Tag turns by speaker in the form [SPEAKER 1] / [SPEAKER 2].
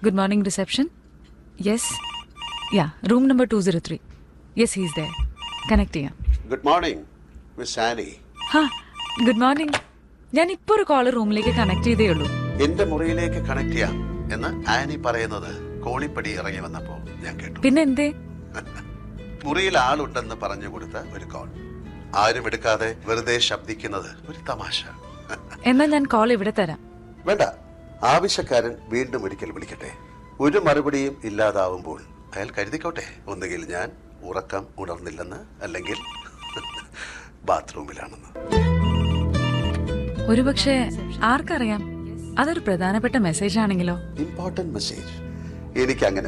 [SPEAKER 1] good morning reception yes ya room number two zero three yes he's there connect ചെയ്യാം
[SPEAKER 2] good morning miss Annie
[SPEAKER 1] ഹാ good morning ഞാൻ ഇപ്പോൾ ഒരു call റൂമിലേക്ക് connect ചെയ്തേ ഉള്ളൂ
[SPEAKER 2] എന്റെ മുറിയിലേക്ക് കണക്ട് ചെയ്യാം എന്ന് ആനി പറയുന്നത് കോണിപ്പടി ഇറങ്ങി വന്നപ്പോ ഞാൻ കേട്ടു
[SPEAKER 1] പിന്നെ എന്തേ
[SPEAKER 2] മുറിയിൽ ആളുണ്ടെന്ന് പറഞ്ഞു കൊടുത്ത ഒരു കോൾ ആരും എടുക്കാതെ വെറുതെ ശബ്ദിക്കുന്നത് ഒരു തമാശ
[SPEAKER 1] എന്നാൽ ഞാൻ കോൾ ഇവിടെ തരാം
[SPEAKER 2] വേണ്ട ആവശ്യക്കാരൻ വീണ്ടും ഒരിക്കൽ വിളിക്കട്ടെ ഒരു മറുപടിയും ഇല്ലാതാവുമ്പോൾ അയാൾ കരുതിക്കോട്ടെ ഒന്നുകിൽ ഞാൻ ഉറക്കം ഉണർന്നില്ലെന്ന് അല്ലെങ്കിൽ ബാത്റൂമിലാണെന്ന്
[SPEAKER 1] ഒരുപക്ഷെ ആർക്കറിയാം അതൊരു പ്രധാനപ്പെട്ട മെസ്സേജ് ആണെങ്കിലോ
[SPEAKER 2] ഇമ്പോർട്ടന്റ് മെസ്സേജ് എനിക്ക് അങ്ങനെ